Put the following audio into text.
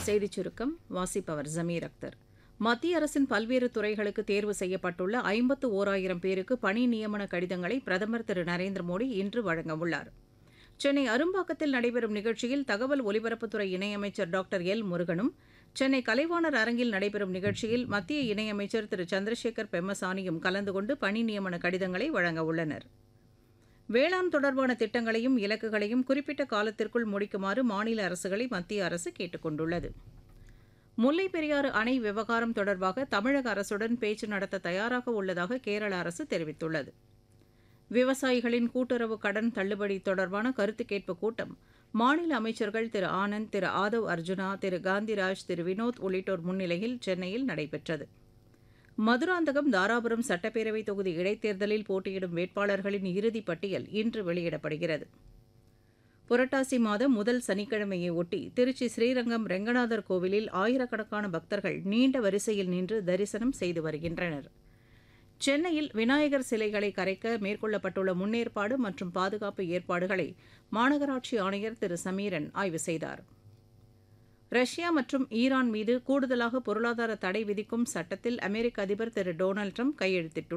செய்திச் சுருக்கம் வாசிப்பவர் ஜமீர் அக்தர் மத்திய அரசின் பல்வேறு துறைகளுக்கு தேர்வு செய்யப்பட்டுள்ள ஐம்பத்து ஓராயிரம் பேருக்கு பணி நியமன கடிதங்களை பிரதமர் திரு நரேந்திர மோடி இன்று வழங்கவுள்ளார் சென்னை அரும்பாக்கத்தில் நடைபெறும் நிகழ்ச்சியில் தகவல் ஒலிபரப்புத்துறை இணையமைச்சர் டாக்டர் எல் முருகனும் சென்னை கலைவாணர் அரங்கில் நடைபெறும் நிகழ்ச்சியில் மத்திய இணையமைச்சர் திரு சந்திரசேகர் பெம்மசானியும் கலந்து கொண்டு பணி நியமன கடிதங்களை வழங்கவுள்ளனர் வேளாண் தொடர்பான திட்டங்களையும் இலக்குகளையும் குறிப்பிட்ட காலத்திற்குள் முடிக்குமாறு மாநில அரசுகளை மத்திய அரசு கேட்டுக் கொண்டுள்ளது முல்லைப் பெரியாறு அணை விவகாரம் தொடர்பாக தமிழக அரசுடன் பேச்சு நடத்த தயாராக உள்ளதாக கேரள அரசு தெரிவித்துள்ளது விவசாயிகளின் கூட்டுறவு கடன் தள்ளுபடி தொடர்பான கருத்து கேட்பு கூட்டம் மாநில அமைச்சர்கள் திரு ஆனந்த் திரு ஆதவ் அர்ஜுனா திரு காந்திராஜ் திரு வினோத் உள்ளிட்டோர் முன்னிலையில் சென்னையில் நடைபெற்றது மதுராந்தகம் தாராபுரம் சட்டப்பேரவை தொகுதி இடைத்தேர்தலில் போட்டியிடும் வேட்பாளர்களின் இறுதிப் பட்டியல் இன்று வெளியிடப்படுகிறது புரட்டாசி மாதம் முதல் சனிக்கிழமையை ஒட்டி திருச்சி ஸ்ரீரங்கம் ரெங்கநாதர் கோவிலில் ஆயிரக்கணக்கான பக்தர்கள் நீண்ட வரிசையில் நின்று தரிசனம் செய்து வருகின்றனர் சென்னையில் விநாயகர் சிலைகளை கரைக்க மேற்கொள்ளப்பட்டுள்ள முன்னேற்பாடு மற்றும் பாதுகாப்பு ஏற்பாடுகளை மாநகராட்சி ஆணையர் திரு சமீரன் ஆய்வு செய்தார் ரஷ்யா மற்றும் ஈரான் மீது கூடுதலாக பொருளாதார தடை விதிக்கும் சட்டத்தில் அமெரிக்க அதிபர் திரு டொனால்டு ட்ரம்ப் கையெழுத்திட்டுள்ளார்